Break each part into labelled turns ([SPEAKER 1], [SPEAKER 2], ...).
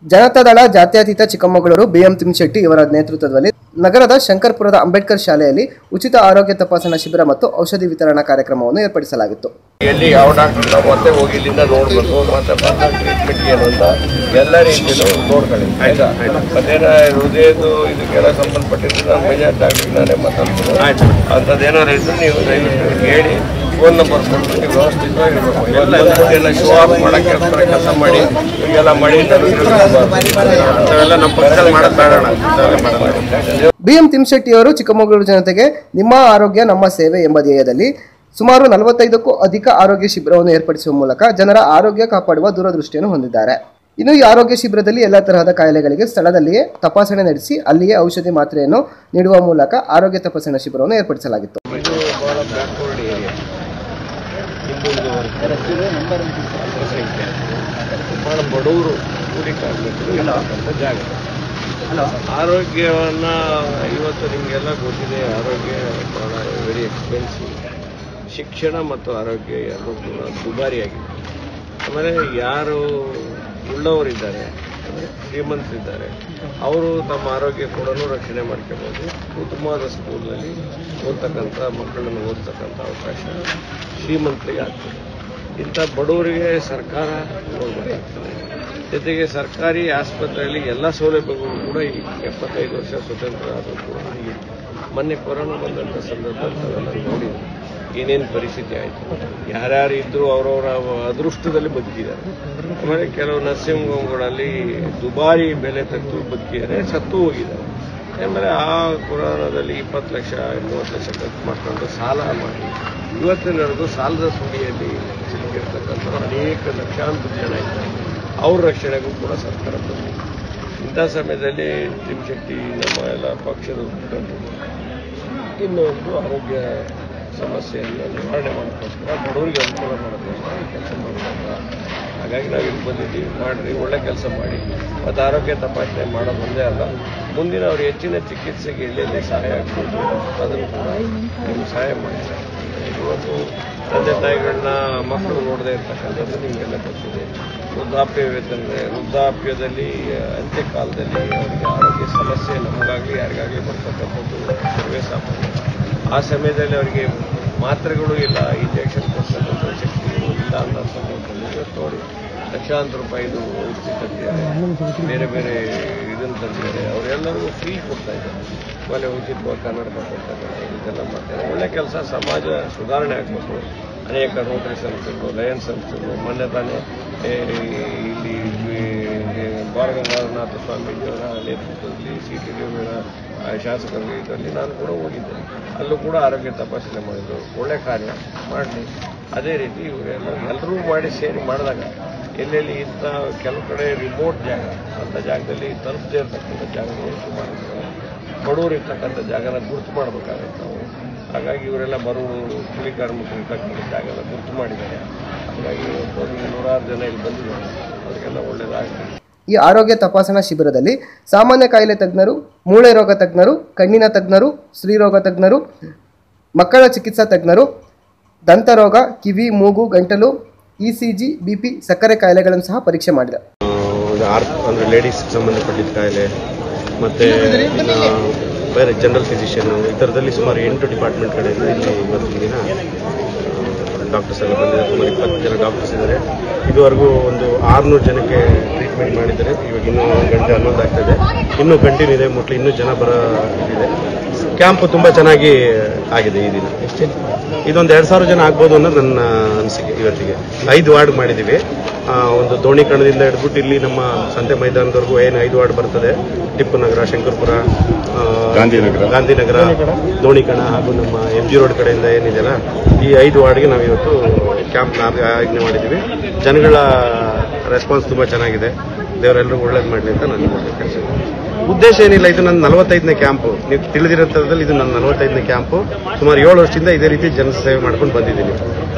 [SPEAKER 1] ಜನತಾದಳ ಜಾತ್ಯತೀತ ಚಿಕ್ಕಮಗಳೂರು ಬಿಎಂ ತಿಮ್ಶೆಟ್ಟಿ ಇವರ ನೇತೃತ್ವದಲ್ಲಿ ನಗರದ ಶಂಕರ್ಪುರದ ಅಂಬೇಡ್ಕರ್ ಶಾಲೆಯಲ್ಲಿ ಉಚಿತ ಆರೋಗ್ಯ ತಪಾಸಣಾ ಶಿಬಿರ ಮತ್ತು ಔಷಧಿ ವಿತರಣಾ ಕಾರ್ಯಕ್ರಮವನ್ನು ಏರ್ಪಡಿಸಲಾಗಿತ್ತು
[SPEAKER 2] ಎಲ್ಲಿ ಯಾವ ಡಾಕ್ಟರ್ ನಾವು ಮತ್ತೆ ಹೋಗಿ ಇಲ್ಲಿಂದ ನೋಡ್ಬೇಕು ಮತ್ತೆ ಬಂದ ಟ್ರೀಟ್ಮೆಂಟ್ ಏನು ಅಂತ ಎಲ್ಲ ರೀತಿಯಲ್ಲೂ ನೋಡ್ಕೊಳ್ಳಿ ಆಯ್ತಾ ಮತ್ತೇನ ಹೃದಯದ್ದು ಇದಕ್ಕೆಲ್ಲ ಸಂಬಂಧಪಟ್ಟಿದ್ದು ನಾನು ಮೇಜರ್ ಡಾಕ್ಟ್ರಿಗೆ ನಾನೇ ಮಾತಾಡ್ತೀನಿ ಆಯ್ತು ಅಂಥದ್ದೇನಾದ್ರು ಇದ್ರೆ ನೀವು ದಯವಿಟ್ಟು ಹೇಳಿ ಫೋನ್ ನಂಬರ್ ಕೊಟ್ಟು ನೀವು ವ್ಯವಸ್ಥಿತವಾಗಿ ಇರ್ಬೇಕು ಎಲ್ಲ ಎಲ್ಲ ಶೋ ಆಫ್ ಮಾಡೋಕ್ಕೆ ಕೆಲಸ ಮಾಡಿ ಹೀಗೆಲ್ಲ ಮಾಡಿ ಅಂಥವೆಲ್ಲ ನಮ್ಮ ಪಕ್ಷದಲ್ಲಿ ಮಾಡೋದು ಬೇಡಣ ಅಂಥವೆಲ್ಲ ಮಾಡೋದು
[SPEAKER 1] ಬಿಎಂ ತಿಮ್ಶೆಟ್ಟಿಯವರು ಚಿಕ್ಕಮಗಳೂರು ಜನತೆಗೆ ನಿಮ್ಮ ಆರೋಗ್ಯ ನಮ್ಮ ಸೇವೆ ಎಂಬ ಧ್ಯೇಯದಲ್ಲಿ ಸುಮಾರು ನಲವತ್ತೈದಕ್ಕೂ ಅಧಿಕ ಆರೋಗ್ಯ ಶಿಬಿರವನ್ನು ಏರ್ಪಡಿಸುವ ಮೂಲಕ ಜನರ ಆರೋಗ್ಯ ಕಾಪಾಡುವ ದೂರದೃಷ್ಟಿಯನ್ನು ಹೊಂದಿದ್ದಾರೆ ಇನ್ನು ಈ ಆರೋಗ್ಯ ಶಿಬಿರದಲ್ಲಿ ಎಲ್ಲ ತರಹದ ಕಾಯಿಲೆಗಳಿಗೆ ಸ್ಥಳದಲ್ಲಿಯೇ ತಪಾಸಣೆ ನಡೆಸಿ ಅಲ್ಲಿಯೇ ಔಷಧಿ ಮಾತ್ರೆಯನ್ನು ನೀಡುವ ಮೂಲಕ ಆರೋಗ್ಯ ತಪಾಸಣಾ ಶಿಬಿರವನ್ನು ಏರ್ಪಡಿಸಲಾಗಿತ್ತು
[SPEAKER 2] ಇದು ಬಹಳ ಬ್ಯಾಕ್ವರ್ಡ್ ಏರಿಯಾ ಹಿಂದುಳಿದ ವರ್ಗ ಬಹಳ ಬಡವರು ಕೂಲಿ ಕಾರ್ಮಿಕರು ಇರ್ತಕ್ಕಂಥ ಜಾಗ ಆರೋಗ್ಯವನ್ನ ಇವತ್ತು ನಿಮಗೆಲ್ಲ ಗೊತ್ತಿದೆ ಆರೋಗ್ಯ ಬಹಳ ವೆರಿ ಎಕ್ಸ್ಪೆನ್ಸಿವ್ ಶಿಕ್ಷಣ ಮತ್ತು ಆರೋಗ್ಯ ಎರಡೂ ಕೂಡ ದುಬಾರಿಯಾಗಿದೆ ಆಮೇಲೆ ಯಾರು ಉಳ್ಳವರಿದ್ದಾರೆ ಅಂದರೆ ಶ್ರೀಮಂತರಿದ್ದಾರೆ ಅವರು ತಮ್ಮ ಆರೋಗ್ಯ ಕೂಡ ರಕ್ಷಣೆ ಮಾಡ್ಕೋಬೋದು ಉತ್ತಮವಾದ ಸ್ಕೂಲ್ನಲ್ಲಿ ಓದ್ತಕ್ಕಂಥ ಮಕ್ಕಳನ್ನು ಓದ್ತಕ್ಕಂಥ ಅವಕಾಶ ಶ್ರೀಮಂತರಿಗೆ ಆಗ್ತದೆ ಇಂಥ ಬಡವರಿಗೆ ಸರ್ಕಾರ ನೋಡ್ಬೇಕಾಗ್ತದೆ ಜೊತೆಗೆ ಸರ್ಕಾರಿ ಆಸ್ಪತ್ರೆಯಲ್ಲಿ ಎಲ್ಲ ಸೌಲಭ್ಯಗಳು ಕೂಡ ಈ ಎಪ್ಪತ್ತೈದು ವರ್ಷ ಸ್ವತಂತ್ರ ಆದರೂ ಕೂಡ ಆಗಿದೆ ಮೊನ್ನೆ ಕೊರೋನಾ ಬಂದಂಥ ಸಂದರ್ಭದಲ್ಲಿ ತಾವೆಲ್ಲ ನೋಡಿದ್ವಿ ಏನೇನು ಪರಿಸ್ಥಿತಿ ಆಯಿತು ಯಾರ್ಯಾರು ಇದ್ದರೂ ಅವರವರ ಅದೃಷ್ಟದಲ್ಲಿ ಬದುಕಿದ್ದಾರೆ ಆಮೇಲೆ ಕೆಲವು ನರ್ಸಿಂಗ್ ಹೋಮ್ಗಳಲ್ಲಿ ದುಬಾರಿ ಬೆಲೆ ತೆಗೆದು ಬದುಕಿದ್ದಾರೆ ಸತ್ತು ಹೋಗಿದ್ದಾರೆ ಆಮೇಲೆ ಆ ಕೊರೋನಾದಲ್ಲಿ ಇಪ್ಪತ್ತು ಲಕ್ಷ ಮೂವತ್ತು ಲಕ್ಷ ಖರ್ಚು ಮಾಡ್ಕೊಂಡು ಸಾಲ ಮಾಡಿ ಇವತ್ತಿನವರೆಗೂ ಸಾಲದ ಸುಳಿಯಲ್ಲಿ ಸಿಲುಕಿರ್ತಕ್ಕಂಥವ್ರು ಅನೇಕ ಲಕ್ಷಾಂತರ ಜನ ಇದ್ದಾರೆ ಅವ್ರ ರಕ್ಷಣೆಗೂ ಕೂಡ ಸರ್ಕಾರ ಬಂದಿದೆ ಇಂಥ ಸಮಯದಲ್ಲಿ ತಿಮ್ಶೆಟ್ಟಿ ನಮ್ಮ ಎಲ್ಲ ಪಕ್ಷದ ಮುಖಂಡರು ಇನ್ನೊಂದು ಆರೋಗ್ಯ ಸಮಸ್ಯೆಯನ್ನು ನಿವಾರಣೆ ಮಾಡೋಕ್ಕೋಸ್ಕರ ಬಡವರಿಗೆ ಅನುಕೂಲ ಮಾಡೋಕ್ಕೋಸ್ಕರ ಕೆಲಸ ಮಾಡೋಕ್ಕೋಸ್ಕರ ಹಾಗಾಗಿ ನಾವು ಇಲ್ಲಿ ಬಂದಿದ್ದೀವಿ ಮಾಡಿರಿ ಒಳ್ಳೆ ಕೆಲಸ ಮಾಡಿ ಮತ್ತು ಆರೋಗ್ಯ ತಪಾಸಣೆ ಮಾಡೋದು ಒಂದೇ ಅಲ್ಲ ಮುಂದಿನ ಅವ್ರ ಹೆಚ್ಚಿನ ಚಿಕಿತ್ಸೆಗೆ ಎಲ್ಲೆಲ್ಲಿ ಸಹಾಯ ಆಗ್ಬೋದು ಅದನ್ನು ಕೂಡ ನೀವು ಸಹಾಯ ಮಾಡಿ ಇವತ್ತು ತಂದೆ ತಾಯಿಗಳನ್ನ ಮಕ್ಕಳು ನೋಡದೇ ಇರ್ತಕ್ಕಂಥದ್ದು ನಿಮಗೆಲ್ಲ ಗೊತ್ತಿದೆ ವೃದ್ಧಾಪ್ಯ ವೇತನ ವೃದ್ಧಾಪ್ಯದಲ್ಲಿ ಅಂತ್ಯಕಾಲದಲ್ಲಿ ಅವರಿಗೆ ಆರೋಗ್ಯ ಸಮಸ್ಯೆ ನಮಗಾಗಲಿ ಯಾರಿಗಾಗಲಿ ಬರ್ತಕ್ಕಂಥದ್ದು ಸರ್ವೇ ಸಾಮಾನ್ಯ ಆ ಸಮಯದಲ್ಲಿ ಅವರಿಗೆ ಮಾತ್ರೆಗಳು ಇಲ್ಲ ಇಂಜೆಕ್ಷನ್ ಕೊಡ್ತಕ್ಕಂಥ ಶಕ್ತಿಗಳು ಇಲ್ಲ ಅಂತ ಸಂದರ್ಭದಲ್ಲಿ ಇವತ್ತು ನೋಡಿ ಲಕ್ಷಾಂತರ ರೂಪಾಯಿದು ಔಷಧಿ ತಂದಿದ್ದಾರೆ ಬೇರೆ ಬೇರೆ ಇದನ್ನು ತಂದಿದ್ದಾರೆ ಅವರೆಲ್ಲರಿಗೂ ಫ್ರೀ ಕೊಡ್ತಾ ಇದ್ದಾರೆ ಆಮೇಲೆ ಉಚಿತವಾಗಿ ಕನ್ನಡಕ ಕೊಡ್ತಾ ಇದ್ದಾರೆ ಇದೆಲ್ಲ ಮಾಡ್ತಾರೆ ಒಳ್ಳೆ ಕೆಲಸ ಸಮಾಜ ಸುಧಾರಣೆ ಆಗಬೇಕು ಅನೇಕ ರೋಟರಿ ಸಂಸ್ಥೆಗಳು ಲಯನ್ ಸಂಸ್ಥೆಗಳು ಮೊನ್ನೆ ತಾನೇ ಏ, ಇಲ್ಲಿ ಬಾಲಗಂಗಾಧರನಾಥ ಸ್ವಾಮೀಜಿಯವರ ನೇತೃತ್ವದಲ್ಲಿ ಸಿ ಟಿ ಡಿಯವರ ಶಾಸಕರ ಇದರಲ್ಲಿ ನಾನು ಕೂಡ ಹೋಗಿದ್ದೆ ಅಲ್ಲೂ ಕೂಡ ಆರೋಗ್ಯ ತಪಾಸಣೆ ಮಾಡಿದ್ರು ಒಳ್ಳೆ ಕಾರ್ಯ ಮಾಡಲಿ ಅದೇ ರೀತಿ ಇವರೆಲ್ಲ ಎಲ್ಲರೂ ಮಾಡಿ ಸೇರಿ ಮಾಡಿದಾಗ ಎಲ್ಲೆಲ್ಲಿ ಇಂಥ ಕೆಲವು ಕಡೆ ರಿಮೋಟ್ ಜಾಗ ಅಂಥ ಜಾಗದಲ್ಲಿ ತಲುಪದೇ ಇರತಕ್ಕಂಥ ಜಾಗಗಳು ಸುಮಾರು ಇದ್ದಾವೆ. ಬಡವರು ಇರ್ತಕ್ಕಂಥ ಜಾಗನ ಗುರುತು ಮಾಡಬೇಕಾಗತ್ತೆ ನಾವು ಹಾಗಾಗಿ ಇವರೆಲ್ಲ ಬಡವರು ಕೂಲಿ ಕಾರ್ಮಿಕರು ಇರ್ತಕ್ಕಂಥ ಜಾಗನ ಗುರುತು ಮಾಡಿದ್ದಾರೆ ಹಾಗಾಗಿ ಇವತ್ತು ಅವ್ರಿಗೆ ನೂರಾರು ಜನ ಇಲ್ಲಿ ಬಂದಿದ್ದಾರೆ ಅವರಿಗೆಲ್ಲ ಒಳ್ಳೇದಾಗಲಿ
[SPEAKER 1] ಈ ಆರೋಗ್ಯ ತಪಾಸಣಾ ಶಿಬಿರದಲ್ಲಿ ಸಾಮಾನ್ಯ ಕಾಯಿಲೆ ತಜ್ಞರು ಮೂಳೆ ರೋಗ ತಜ್ಞರು ಕಣ್ಣಿನ ತಜ್ಞರು ಸ್ತ್ರೀರೋಗ ತಜ್ಞರು ಮಕ್ಕಳ ಚಿಕಿತ್ಸಾ ತಜ್ಞರು ದಂತರೋಗ ಕಿವಿ ಮೂಗು ಗಂಟಲು E C G B P ಸಕ್ಕರೆ ಕಾಯಿಲೆಗಳನ್ನು ಸಹ ಪರೀಕ್ಷೆ ಮಾಡಿದೆ
[SPEAKER 3] ಒಂದು ಆರ್ ಅಂದರೆ ಲೇಡೀಸ್ ಸಂಬಂಧಪಟ್ಟಿದ್ದ ಕಾಯಿಲೆ ಮತ್ತು ಬೇರೆ ಜನರಲ್ ಫಿಸಿಷಿಯನ್ ಈ ಥರದಲ್ಲಿ ಸುಮಾರು ಎಂಟು ಡಿಪಾರ್ಟ್ಮೆಂಟ್ ಕಡೆಯಿಂದ ಇಲ್ಲಿ ಇವತ್ತಿನ ದಿನ ಡಾಕ್ಟರ್ಸ್ ಎಲ್ಲ ಬಂದಿದ್ದಾರೆ ಸುಮಾರು ಇಪ್ಪತ್ತು ಜನ ಡಾಕ್ಟರ್ಸ್ ಇದ್ದಾರೆ ಇದುವರೆಗೂ ಒಂದು ಆರುನೂರು ಜನಕ್ಕೆ ಟ್ರೀಟ್ಮೆಂಟ್ ಮಾಡಿದ್ದಾರೆ ಇವಾಗ ಇನ್ನೂ ಒಂದು ಗಂಟೆ ಹನ್ನೊಂದು ಆಗ್ತದೆ ಇನ್ನೂ ಕಂಟಿನ್ಯೂ ಇದೆ ಮುಟ್ಲಿ ಇನ್ನೂ ಜನ ಬರೋ ಇದೆ ಕ್ಯಾಂಪ್ ತುಂಬ ಚೆನ್ನಾಗಿ ಆಗಿದೆ ಈ ದಿನ ಇದೊಂದು ಎರಡು ಸಾವಿರ ಜನ ಆಗ್ಬೋದು ಅನ್ನೋದು ನನ್ನ ಅನಿಸಿಕೆ ಇವತ್ತಿಗೆ ಐದು ವಾರ್ಡ್ ಮಾಡಿದ್ದೀವಿ ಆ, ಒಂದು ದೋಣಿ ಕಣದಿಂದ ಹಿಡ್ಬಿಟ್ಟು ಇಲ್ಲಿ ನಮ್ಮ ಸಂತೆ ಮೈದಾನದವರೆಗೂ ಏನು ಐದು ವಾರ್ಡ್ ಬರ್ತದೆ ಟಿಪ್ಪು ನಗರ ಶಂಕರ್ಪುರ ಆ,
[SPEAKER 4] ಗಾಂಧಿನಗರ.
[SPEAKER 3] ಗಾಂಧಿನಗರ ದೋಣಿಕಣ ಹಾಗೂ ನಮ್ಮ ಎಂ ಜಿ ರೋಡ್ ಕಡೆಯಿಂದ ಏನಿದೆಯಲ್ಲ ಈ ಐದು ವಾರ್ಡ್ಗೆ ನಾವು ಇವತ್ತು ಕ್ಯಾಂಪ್ ಆಯೋಜನೆ ಮಾಡಿದ್ದೀವಿ ಜನಗಳ ರೆಸ್ಪಾನ್ಸ್ ತುಂಬ ಚೆನ್ನಾಗಿದೆ ದೇವರೆಲ್ಲರಿಗೂ ಒಳ್ಳೇದು ಮಾಡಲಿ ಅಂತ ನಾನು ಕೆಲಸ ಉದ್ದೇಶ ಏನಿಲ್ಲ ಇದು ನನ್ನ ನಲವತ್ತೈದನೇ ಕ್ಯಾಂಪು ನೀವು ತಿಳಿದಿರೋಂಥದ್ರಲ್ಲಿ ಇದು ನನ್ನ ನಲವತ್ತೈದನೇ ಕ್ಯಾಂಪು ಸುಮಾರು ಏಳು ವರ್ಷದಿಂದ ಇದೇ ರೀತಿ ಜನಸೇವೆ ಮಾಡ್ಕೊಂಡು ಬಂದಿದ್ದೀನಿ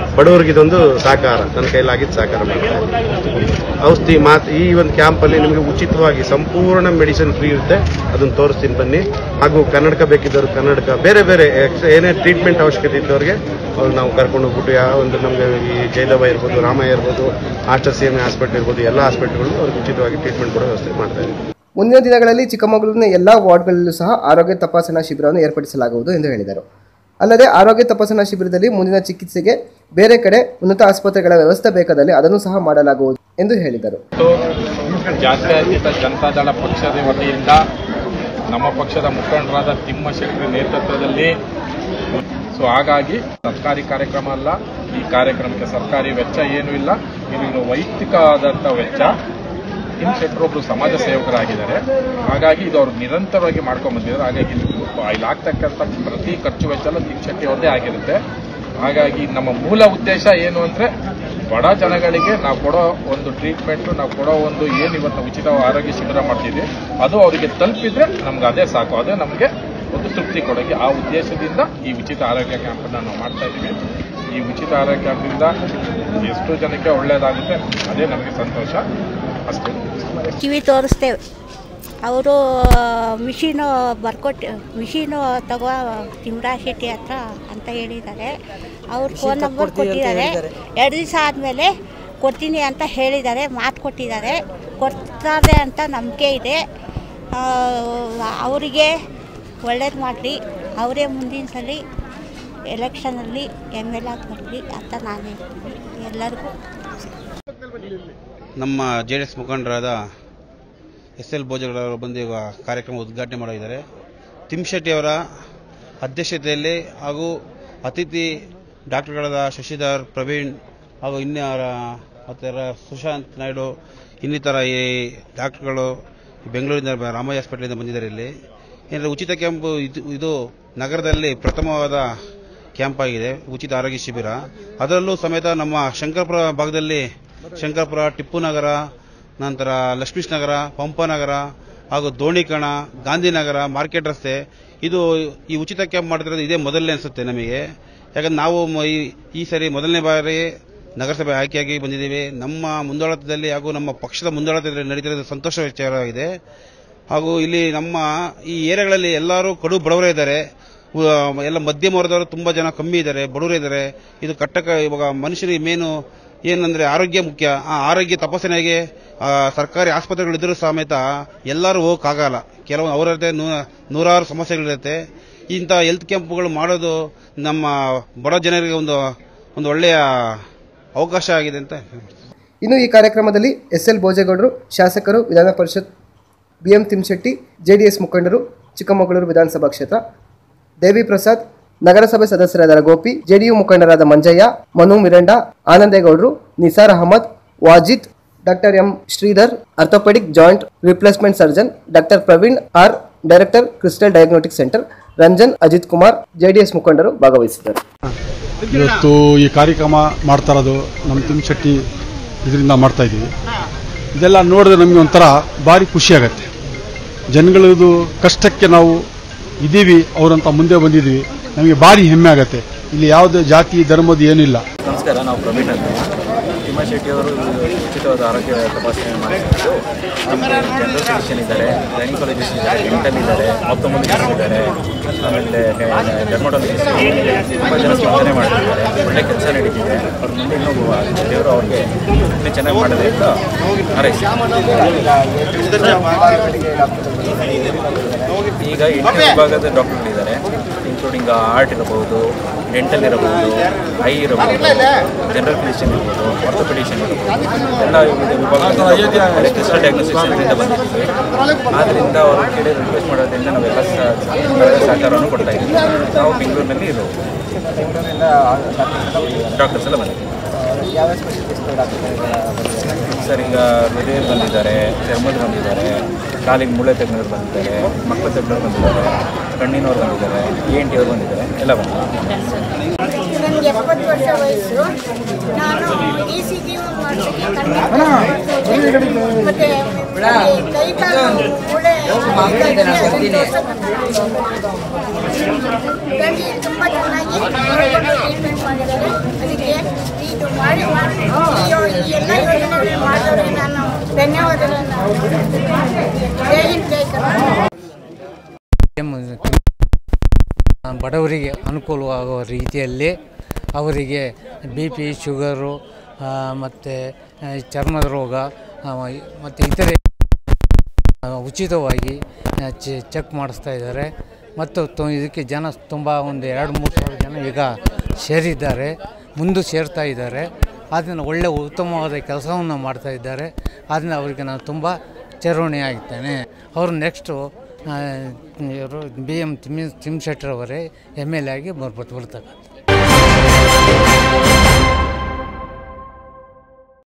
[SPEAKER 3] ಬಡವರಿಗೆ ಇದೊಂದು ಸಹಕಾರ ನನ್ನ ಕೈಲಾಗಿದ್ದು ಸಹಕಾರ ಮಾಡ್ತಾ ಇದ್ದೀನಿ. ಔಷಧಿ ಮಾತ್ ಈ ಒಂದು ಕ್ಯಾಂಪಲ್ಲಿ ನಿಮಗೆ ಉಚಿತವಾಗಿ ಸಂಪೂರ್ಣ ಮೆಡಿಸಿನ್ ಫ್ರೀ ಇರುತ್ತೆ ಅದನ್ನು ತೋರಿಸ್ತೀನಿ ಬನ್ನಿ ಹಾಗೂ ಕನ್ನಡಕ ಬೇಕಿದ್ದವ್ರು ಕನ್ನಡಕ ಬೇರೆ ಬೇರೆ ಎಕ್ಸ್ ಏನೇ ಟ್ರೀಟ್ಮೆಂಟ್ ಅವಶ್ಯಕತೆ ಇದ್ದವ್ರಿಗೆ ಅವ್ರು ನಾವು ಕರ್ಕೊಂಡು ಹೋಗ್ಬಿಟ್ಟು ಯಾವ ಒಂದು ನಮಗೆ ಈ ಜೈಲವ ಇರ್ಬೋದು ರಾಮಯ್ಯ ಇರ್ಬೋದು Aster C M A hospital ಇರ್ಬೋದು ಎಲ್ಲ ಹಾಸ್ಪಿಟಲ್ಗಳು ಅವ್ರಿಗೆ ಉಚಿತವಾಗಿ ಟ್ರೀಟ್ಮೆಂಟ್ ಕೊಡೋ ವ್ಯವಸ್ಥೆ ಮಾಡ್ತಾ ಇದ್ದೀವಿ
[SPEAKER 1] ಮುಂದಿನ ದಿನಗಳಲ್ಲಿ ಚಿಕ್ಕಮಗಳೂರಿನ ಎಲ್ಲಾ ವಾರ್ಡ್ಗಳಲ್ಲೂ ಸಹ ಆರೋಗ್ಯ ತಪಾಸಣಾ ಶಿಬಿರವನ್ನು ಏರ್ಪಡಿಸಲಾಗುವುದು ಎಂದು ಹೇಳಿದರು ಅಲ್ಲದೆ ಆರೋಗ್ಯ ತಪಾಸಣಾ ಶಿಬಿರದಲ್ಲಿ ಮುಂದಿನ ಚಿಕಿತ್ಸೆಗೆ ಬೇರೆ ಕಡೆ ಉನ್ನತ ಆಸ್ಪತ್ರೆಗಳ ವ್ಯವಸ್ಥೆ ಬೇಕಾದಲ್ಲಿ ಅದನ್ನು ಸಹ ಮಾಡಲಾಗುವುದು ಎಂದು ಹೇಳಿದರು
[SPEAKER 4] ಮತ್ತು ಜಾತ್ಯತೀತ ಜನತಾದಳ ಪಕ್ಷದ ವತಿಯಿಂದ ನಮ್ಮ ಪಕ್ಷದ ಮುಖಂಡರಾದ ತಿಮ್ಮಶೆಟ್ಟಿ ನೇತೃತ್ವದಲ್ಲಿ ಸೊ ಹಾಗಾಗಿ ಸರ್ಕಾರಿ ಕಾರ್ಯಕ್ರಮ ಅಲ್ಲ ಈ ಕಾರ್ಯಕ್ರಮಕ್ಕೆ ಸರ್ಕಾರಿ ವೆಚ್ಚ ಏನೂ ಇಲ್ಲ ಇದು ವೈಯಕ್ತಿಕ ಆದಂಥ ವೆಚ್ಚ ತಿಮ್ಮ ಶೆಟ್ಟರು ಒಬ್ರು ಸಮಾಜ ಸೇವಕರಾಗಿದ್ದಾರೆ ಹಾಗಾಗಿ ಇದು ಅವರು ನಿರಂತರವಾಗಿ ಮಾಡ್ಕೊಂಡ್ ಬಂದಿದ್ದಾರೆ ಹಾಗಾಗಿ ಇಲ್ಲಿ ಇಲ್ಲಿ ಆಗ್ತಕ್ಕಂಥ ಪ್ರತಿ ಖರ್ಚು ವೆಚ್ಚ ಎಲ್ಲ ತಿಮ್ಮ ಶೆಟ್ಟಿ ಅವ್ರದ್ದೇ ಆಗಿರುತ್ತೆ ಹಾಗಾಗಿ ನಮ್ಮ ಮೂಲ ಉದ್ದೇಶ ಏನು ಅಂದ್ರೆ ಬಡ ಜನಗಳಿಗೆ ನಾವು ಕೊಡೋ ಒಂದು ಟ್ರೀಟ್ಮೆಂಟ್ ನಾವು ಕೊಡೋ ಒಂದು ಏನು ಇವತ್ತು ಉಚಿತ ಆರೋಗ್ಯ ಶಿಬಿರ ಮಾಡ್ತಿದ್ವಿ ಅದು ಅವರಿಗೆ ತಲುಪಿದ್ರೆ ನಮ್ಗೆ ಅದೇ ಸಾಕು ಅದೇ ನಮಗೆ ಒಂದು ತೃಪ್ತಿ ಕೊಡೋಕೆ ಆ ಉದ್ದೇಶದಿಂದ ಈ ಉಚಿತ ಆರೋಗ್ಯ ಕ್ಯಾಂಪನ್ನು ನಾವು ಮಾಡ್ತಾ ಇದ್ದೀವಿ ಈ ಉಚಿತ ಆರೋಗ್ಯ ಕ್ಯಾಂಪಿಂದ ಎಷ್ಟು ಜನಕ್ಕೆ ಒಳ್ಳೆಯದಾಗುತ್ತೆ ಅದೇ ನಮಗೆ ಸಂತೋಷ ಅಷ್ಟೇ
[SPEAKER 5] ಕಿವಿ ತೋರಿಸ್ತೇವೆ ಅವರು ಮಿಷಿನು ಬರ್ಕೊಟ್ಟು ಮಿಷಿನು ತಗೋ ತಿಮ್ರಾಜ್ ಶೆಟ್ಟಿ ಹತ್ರ ಅಂತ ಹೇಳಿದ್ದಾರೆ ಅವ್ರ ಫೋನ್ ನಂಬರ್ ಕೊಟ್ಟಿದ್ದಾರೆ ಎರಡು ದಿವಸ ಆದಮೇಲೆ ಕೊಡ್ತೀನಿ ಅಂತ ಹೇಳಿದ್ದಾರೆ ಮಾತು ಕೊಟ್ಟಿದ್ದಾರೆ ಕೊಡ್ತಾರೆ ಅಂತ ನಂಬಿಕೆ ಇದೆ ಆ, ಅವರಿಗೆ ಒಳ್ಳೇದು ಮಾಡಲಿ ಅವರೇ ಮುಂದಿನ ಸಲ ಎಲೆಕ್ಷನಲ್ಲಿ ಎಮ್ ಎಲ್ ಆಗಿ ಬರಲಿ ಅಂತ ನಾನು ಹೇಳ್ತೀನಿ ಎಲ್ಲರಿಗೂ
[SPEAKER 6] ನಮ್ಮ ಜೆ ಡಿ ಎಸ್ ಮುಖಂಡರಾದ ಎಸ್ ಎಲ್ ಭೋಜಗಳವರು ಬಂದು ಈಗ ಕಾರ್ಯಕ್ರಮ ಉದ್ಘಾಟನೆ ಮಾಡಿದ್ದಾರೆ ತಿಮ್ಶೆಟ್ಟಿ ಅವರ ಅಧ್ಯಕ್ಷತೆಯಲ್ಲಿ ಹಾಗೂ ಅತಿಥಿ ಡಾಕ್ಟರ್ಗಳಾದ ಶಶಿಧರ್ ಪ್ರವೀಣ್ ಹಾಗೂ ಇನ್ನರ ಮತ್ತು ಸುಶಾಂತ್ ನಾಯ್ಡು ಇನ್ನಿತರ ಈ ಡಾಕ್ಟರ್ಗಳು ಬೆಂಗಳೂರಿನ ರಾಮಯ್ಯ ಹಾಸ್ಪಿಟಲಿಂದ ಬಂದಿದ್ದಾರೆ ಇಲ್ಲಿ ಏನಂದರೆ ಉಚಿತ ಕ್ಯಾಂಪು ಇದು ಇದು ನಗರದಲ್ಲಿ ಪ್ರಥಮವಾದ ಕ್ಯಾಂಪ್ ಆಗಿದೆ ಉಚಿತ ಆರೋಗ್ಯ ಶಿಬಿರ ಅದರಲ್ಲೂ ಸಮೇತ ನಮ್ಮ ಶಂಕರಪುರ ಭಾಗದಲ್ಲಿ ಶಂಕರಪುರ ಟಿಪ್ಪು ನಗರ ನಂತರ ಲಕ್ಷ್ಮೀಶ್ ನಗರ ಪಂಪನಗರ ಹಾಗೂ ದೋಣಿಕಣ ಗಾಂಧಿನಗರ ಮಾರ್ಕೆಟ್ ರಸ್ತೆ ಇದು ಈ ಉಚಿತ ಕ್ಯಾಂಪ್ ಮಾಡ್ತಿರೋದು ಇದೇ ಮೊದಲನೇ ಅನಿಸುತ್ತೆ ನಮಗೆ ಯಾಕಂದ್ರೆ ನಾವು ಮ- ಈ- ಈ ಸರಿ ಮೊದಲನೇ ಬಾರಿ ನಗರಸಭೆ ಆಯ್ಕೆಯಾಗಿ ಬಂದಿದ್ದೀವಿ ನಮ್ಮ ಮುಂದಾಳತ್ವದಲ್ಲಿ ಹಾಗೂ ನಮ್ಮ ಪಕ್ಷದ ಮುಂದಾಳತ್ವದಲ್ಲಿ ನಡೀತಿರೋದು ಸಂತೋಷ ವಿಚಾರವಾಗಿದೆ ಹಾಗೂ ಇಲ್ಲಿ ನಮ್ಮ ಈ ಏರಿಯಾಗಳಲ್ಲಿ ಎಲ್ಲರೂ ಕಡು ಬಡವರೇ ಇದ್ದಾರೆ ಉ- ಎಲ್ಲ ಮಧ್ಯಮ ವರ್ಗದವರು ತುಂಬಾ ಜನ ಕಮ್ಮಿ ಇದ್ದಾರೆ ಬಡವರು ಇದ್ದಾರೆ ಇದು ಕಟ್ಟಕ ಇವಾಗ ಮನುಷ್ಯರಿಗೆ ಮೇನು ಏನಂದ್ರೆ ಆರೋಗ್ಯ ಮುಖ್ಯ ಆ ಆರೋಗ್ಯ ತಪಾಸಣೆಗೆ ಆ, ಸರ್ಕಾರಿ ಆಸ್ಪತ್ರೆಗಳಿದ್ರೂ ಸಮೇತ ಎಲ್ಲರೂ ಹೋಗಕ್ಕಾಗಲ್ಲ ಕೆಲವು ಅವರದ್ದೇ ನೂ- ನೂರಾರು ಸಮಸ್ಯೆಗಳಿರುತ್ತೆ ಇಂಥ ಹೆಲ್ತ್ ಕ್ಯಾಂಪ್ಗಳು ಮಾಡೋದು ನಮ್ಮ ಬಡ ಜನರಿಗೆ ಒಂದು ಒಂದು ಒಳ್ಳೆಯ ಅವಕಾಶ ಆಗಿದೆ ಅಂತ ಹೇಳ್ತೀನಿ.
[SPEAKER 1] ಇನ್ನು ಈ ಕಾರ್ಯಕ್ರಮದಲ್ಲಿ ಎಸ್ ಎಲ್ ಭೋಜೇಗೌಡರು ಶಾಸಕರು ವಿಧಾನ ಪರಿಷತ್ ಬಿ ಎಂ ತಿಮ್ಶೆಟ್ಟಿ ಜೆಡಿಎಸ್ ಮುಖಂಡರು ಚಿಕ್ಕಮಗಳೂರು ವಿಧಾನಸಭಾ ಕ್ಷೇತ್ರ ದೇವಿ ಪ್ರಸಾದ್ ನಗರಸಭೆ ಸದಸ್ಯರಾದ ಗೋಪಿ ಜೆಡಿಯು ಮುಖಂಡರಾದ ಮಂಜಯ್ಯ ಮನು ಮಿರಂಡ ಆನಂದೇಗೌಡರು Nisar Ahmed Wajid doctor M Shridhar orthopaedic joint replacement surgeon doctor Praveen R director Crystal diagnostic centre Ranjan Ajith Kumar JDS ಮುಖಂಡರು ಭಾಗವಹಿಸಿದ್ದರು
[SPEAKER 7] ಇವತ್ತು ಈ ಕಾರ್ಯಕ್ರಮ ಮಾಡ್ತಾ ಇರೋದು ನಮ್ಮ ತಿಮ್ಮಶೆಟ್ಟಿ ಇದರಿಂದ ಮಾಡ್ತಾ ಇದ್ದೀವಿ ಇದೆಲ್ಲ ನೋಡಿದ್ರೆ ನಮಗೆ ಒಂಥರ ಭಾರಿ ಖುಷಿ ಆಗತ್ತೆ ಜನಗಳದು ಕಷ್ಟಕ್ಕೆ ನಾವು ಇದ್ದೀವಿ ಅವರಂತ ಮುಂದೆ ಬಂದಿದ್ದೀವಿ ನಮಗೆ ಭಾರಿ ಹೆಮ್ಮೆ ಆಗತ್ತೆ ಇಲ್ಲಿ ಯಾವುದೇ ಜಾತಿ ಧರ್ಮದ ಏನಿಲ್ಲ
[SPEAKER 8] ನಮಸ್ಕಾರ ನಾವು ಪ್ರವೀಣ್ ಅಂತ ತಿಮ್ಮಶೆಟ್ಟಿ ಅವರು ಉಚಿತವಾದ ಆರೋಗ್ಯ ತಪಾಸಣೆ ಮಾಡಿದ್ದು ನಮ್ಮಲ್ಲಿ ಜನರಲ್ ಫಿಸಿಷಿಯನ್ ಇದ್ದಾರೆ ಗೈನಕಾಲಜಿಸ್ಟ್ ಇದ್ದಾರೆ ಡೆಂಟಲ್ ಇದ್ದಾರೆ ಆಪ್ತಮಾಲಜಿಸ್ಟ್ ಇದ್ದಾರೆ ಆಮೇಲೆ ಡೆರ್ಮಟಾಲಜಿಸ್ಟ್ ತುಂಬ ಜನ ಸ್ಪಂದನೆ ಮಾಡ್ತಿದ್ದಾರೆ ಒಳ್ಳೆ ಕೆಲಸ ನಡೀತಿದೆ ಅವ್ರ ಮುಂದೆ ಇನ್ನೂ ದೇವರು ಅವ್ರಿಗೆ ಇನ್ನೂ ಚೆನ್ನಾಗಿ ಮಾಡದೆ ಅಂತ ಹಾರೈಸಿ ಈಗ ಎಂಟು ವಿಭಾಗದ ಡಾಕ್ಟರ್ಗಳಿದ್ದಾರೆ ಇನ್ಕ್ಲೂಡಿಂಗ್ ಆರ್ಟ್ ಇರಬಹುದು ಡೆಂಟಲ್ ಇರಬಹುದು ಐ ಇರಬಹುದು ಜನರಲ್ ಫಿಸಿಷಿಯನ್ ಇರ್ಬೋದು ಆರ್ಥೋಪೆಡಿಷಿಯನ್ ಇರ್ಬೋದು ಎಲ್ಲ ವಿಭಾಗದ ಕ್ರಿಸ್ಟಲ್ ಡಯಾಗ್ನೋಸಿಸ್ ಸೆಂಟರಿಂದ ಬಂದಿದ್ದೀವಿ ಆದ್ದರಿಂದ ಅವರು ಕೇಳಿ ರಿಕ್ವೆಸ್ಟ್ ಮಾಡೋದ್ರಿಂದ ನಾವೆಲ್ಲ ಸ- ಸ- ಸಹಕಾರವನ್ನು ಕೊಡ್ತಾ ಇದ್ದೀವಿ ನಾವು ಬೆಂಗಳೂರಿನಲ್ಲಿ ಇದು ಡಾಕ್ಟರ್ಸ್ ಎಲ್ಲ ಬಂದಿದ್ದೀವಿ ಸರ್ ಈಗ ಹೃದಯ ಬಂದಿದ್ದಾರೆ ಚರ್ಮದ ಬಂದಿದ್ದಾರೆ ಕಾಲಿಗೆ ಮೂಳೆ ತಜ್ಞರು ಬಂದಿದ್ದಾರೆ ಮಕ್ಕಳ ತಜ್ಞರು ಬಂದಿದ್ದಾರೆ ಕಣ್ಣಿನವ್ರು ಬಂದಿದ್ದಾರೆ ಇ ಎನ್ ಟಿ ಅವ್ರು ಬಂದಿದ್ದಾರೆ ಎಲ್ಲ ಬಂದಿದ್ದಾರೆ
[SPEAKER 5] ನನಗೆ ಎಪ್ಪತ್ತು ವರ್ಷ ವಯಸ್ಸು ನಾನು ಇ ಸಿ ಜಿ ಮಾಡಿಸಿ ಮತ್ತೆ ಕೈ ಕಾಲು ಮೂಳೆ
[SPEAKER 9] ಮಾಮೂಲಿಯಿಂದ ನಾನು ಬರ್ತೀನಿ
[SPEAKER 10] ಗಂಡಿ ತುಂಬ ಚೆನ್ನಾಗಿ ಟ್ರೀಟ್ಮೆಂಟ್ ಮಾಡಿದ್ದಾರೆ ಅದಕ್ಕೆ ಇದು ಮಾಡಿ ಮಾಡಿ ಈ ಎಲ್ಲ ಯೋಜನೆಗಳು ಮಾಡಿದವರಿಗೆ ನಾನು ಧನ್ಯವಾದಗಳನ್ನು ಜೈ ಹಿಂದ್ ಜೈ ಕರ್ನಾಟಕ
[SPEAKER 11] ಬಡವರಿಗೆ ಅನುಕೂಲವಾಗುವ ರೀತಿಯಲ್ಲಿ ಅವರಿಗೆ ಬಿ ಪಿ ಶುಗರು ಮತ್ತು ಚರ್ಮದ ರೋಗ ಮತ್ತು ಇತರೆ ಆ, ಉಚಿತವಾಗಿ ಆ, ಚೆ- ಚೆಕ್ ಮಾಡಿಸ್ತಾ ಇದ್ದಾರೆ ಮತ್ತು ತು- ಇದಕ್ಕೆ ಜನ ತುಂಬ ಒಂದು ಎರಡು ಮೂರು ಸಾವಿರ ಜನ ಈಗ ಸೇರಿದ್ದಾರೆ ಮುಂದೆ ಸೇರ್ತಾ ಇದ್ದಾರೆ ಆದ್ದರಿಂದ ಒಳ್ಳೆಯ ಉತ್ತಮವಾದ ಕೆಲಸವನ್ನು ಮಾಡ್ತಾ ಇದ್ದಾರೆ ಆದ್ದರಿಂದ ಅವರಿಗೆ ನಾನು ತುಂಬ ಚೇರ್ವಣೆಯಾಗಿದ್ದೇನೆ ಅವರು ನೆಕ್ಸ್ಟು ಇವರು ಬಿ ಎಮ್ ತಿಮ್ಮಿ ತಿಮ್ಶೆಟ್ಟರವರೇ ಎಮ್ ಎಲ್ ಎ ಆಗಿ ಬರ್ಬೋದು ಬರ್ತಕ್ಕಂಥ